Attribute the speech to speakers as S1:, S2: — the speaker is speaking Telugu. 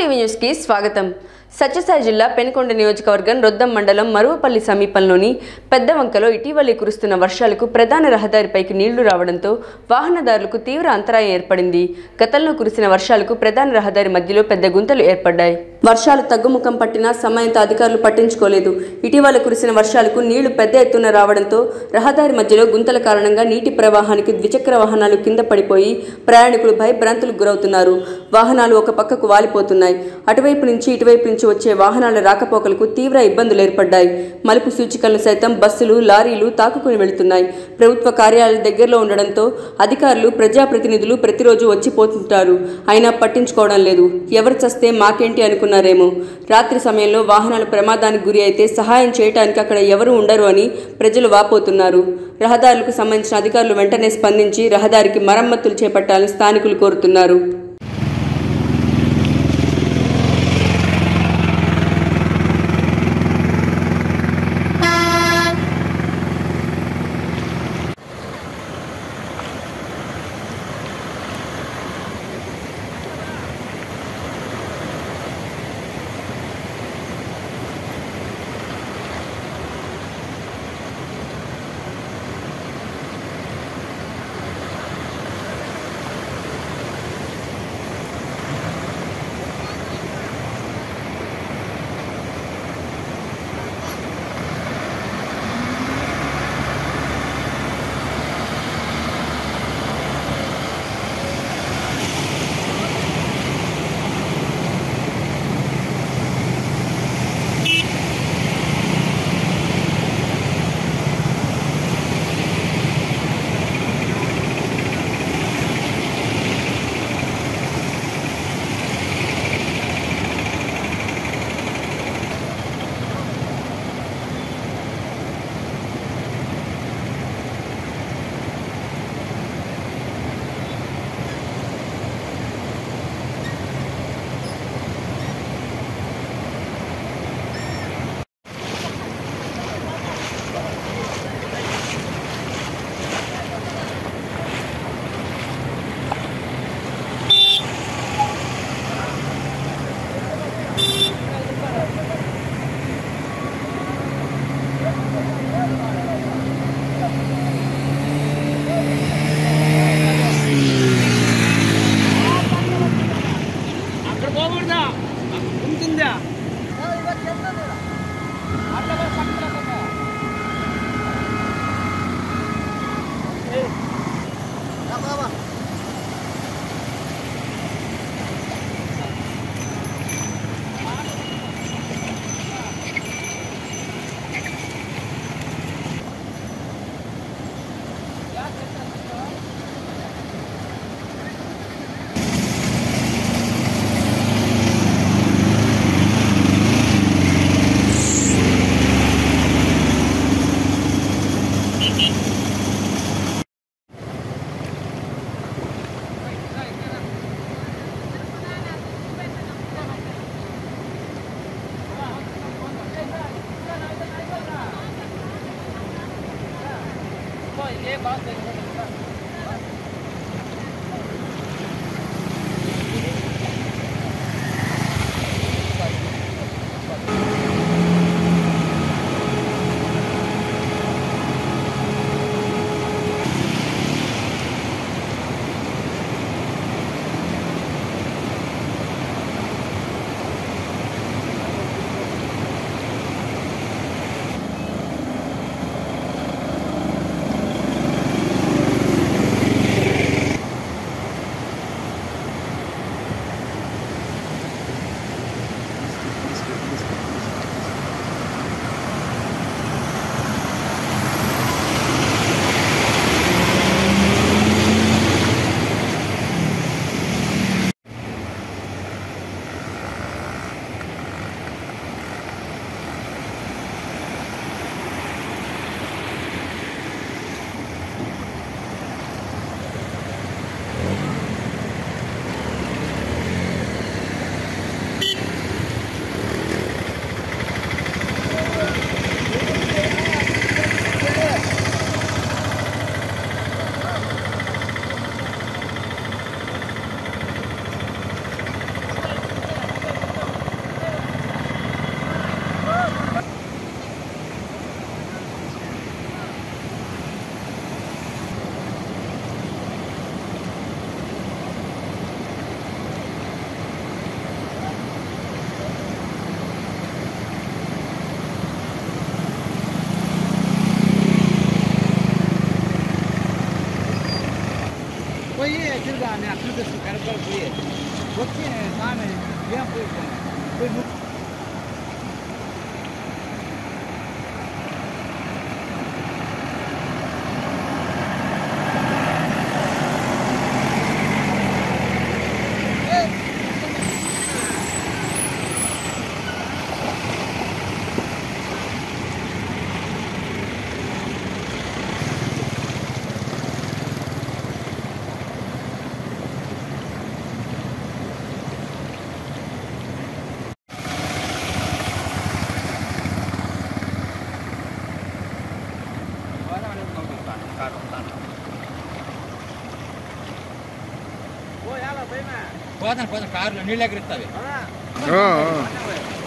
S1: టీవీ న్యూస్కి స్వాగతం సత్యసాయి జిల్లా పెనుకొండ నియోజకవర్గం రొద్దం మండలం మరువపల్లి సమీపంలోని పెద్దవంకలో ఇటీవలే కురుస్తున్న వర్షాలకు ప్రధాన రహదారిపైకి నీళ్లు రావడంతో వాహనదారులకు తీవ్ర అంతరాయం ఏర్పడింది గతంలో కురిసిన వర్షాలకు ప్రధాన రహదారి మధ్యలో పెద్ద గుంతలు ఏర్పడ్డాయి వర్షాలు తగ్గుముఖం పట్టినా సమయంతో అధికారులు పట్టించుకోలేదు ఇటీవల కురిసిన వర్షాలకు నీళ్లు పెద్ద ఎత్తున రావడంతో రహదారి మధ్యలో గుంతల కారణంగా నీటి ప్రవాహానికి ద్విచక్ర వాహనాలు కింద పడిపోయి ప్రయాణికులు భయభ్రాంతులకు గురవుతున్నారు వాహనాలు ఒక పక్కకు వాలిపోతున్నాయి అటువైపు నుంచి ఇటువైపు నుంచి వచ్చే వాహనాల రాకపోకలకు తీవ్ర ఇబ్బందులు ఏర్పడ్డాయి మలుపు సూచికలను సైతం బస్సులు లారీలు తాకుకుని వెళుతున్నాయి ప్రభుత్వ కార్యాలయాల దగ్గరలో ఉండడంతో అధికారులు ప్రజాప్రతినిధులు ప్రతిరోజు వచ్చిపోతుంటారు అయినా పట్టించుకోవడం లేదు ఎవరు చస్తే మాకేంటి అనుకున్నారేమో రాత్రి సమయంలో వాహనాలు ప్రమాదానికి గురి అయితే సహాయం చేయడానికి అక్కడ ఎవరు ఉండరు అని ప్రజలు వాపోతున్నారు రహదారులకు సంబంధించిన అధికారులు వెంటనే స్పందించి రహదారికి మరమ్మతులు చేపట్టాలని స్థానికులు కోరుతున్నారు
S2: అక్కడ పోకూడదా ఉంటుందా
S3: ఆ
S2: ఏం పోయి పోయి ము- పోయాలా భయమే
S3: పోతాను పోతాను కారులో నీళ్ళు ఎగిరిస్తుంది
S2: అవునా?
S4: ఆ, ఆ.
S2: అన్నా పోయి.